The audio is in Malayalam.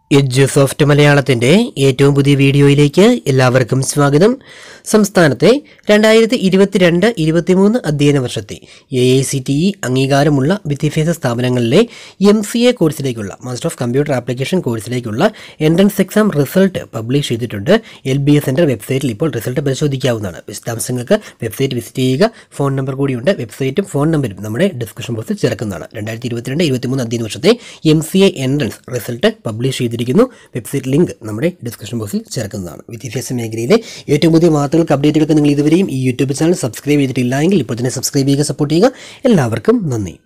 എഡ്ജ് സോഫ്റ്റ് മലയാളത്തിന്റെ ഏറ്റവും പുതിയ വീഡിയോയിലേക്ക് എല്ലാവർക്കും സ്വാഗതം സംസ്ഥാനത്തെ രണ്ടായിരത്തി ഇരുപത്തിരണ്ട് ഇരുപത്തിമൂന്ന് അധ്യയന വർഷത്തെ A I C T E അംഗീകാരമുള്ള വിദ്യാഭ്യാസ സ്ഥാപനങ്ങളിലെ എം സി എ കോഴ്സിലേക്കുള്ള മാസ്റ്റർ ഓഫ് കമ്പ്യൂട്ടർ ആപ്ലിക്കേഷൻ കോഴ്സിലേക്കുള്ള എൻട്രൻസ് എക്സാം റിസൾട്ട് പബ്ലിഷ് ചെയ്തിട്ടുണ്ട് എൽ ബി എസ് സെൻറ്റർ വെബ്സൈറ്റിൽ ഇപ്പോൾ റിസൾട്ട് പരിശോധിക്കാവുന്നതാണ് വിശദാംശങ്ങൾക്ക് വെബ്സൈറ്റ് വിസിറ്റ് ചെയ്യുക ഫോൺ നമ്പർ കൂടിയുണ്ട് വെബ്സൈറ്റും ഫോൺ നമ്പരും നമ്മുടെ ഡിസ്ക്രിപ്ഷൻ ബോക്സിൽ ചേർക്കുന്നതാണ് രണ്ടായിരത്തി ഇരുപത്തിരണ്ട് ഇരുപത്തിമൂന്ന് അധ്യയന വർഷത്തെ M C A entrance result publish ചെയ്തിരിക്കുന്നു വെബ്സൈറ്റ് ലിങ്ക് നമ്മുടെ ഡിസ്ക്രിപ്ഷൻ ബോക്സിൽ ചേർക്കുന്നതാണ് വിദ്യാഭ്യാസ മേഖലയിലെ ഏറ്റവും പുതിയ വാർത്തകൾക്ക് അപ്ഡേറ്റുകൾക്ക് നിങ്ങൾ ഇതുവരെയും ഈ യൂട്യൂബ് ചാനൽ സബ്സ്ക്രൈബ് ചെയ്തിട്ടില്ല എങ്കിൽ ഇപ്പോൾ തന്നെ സബ്സ്ക്രൈബ് ചെയ്യുക സപ്പോർട്ട് ചെയ്യുക എല്ലാവർക്കും നന്ദി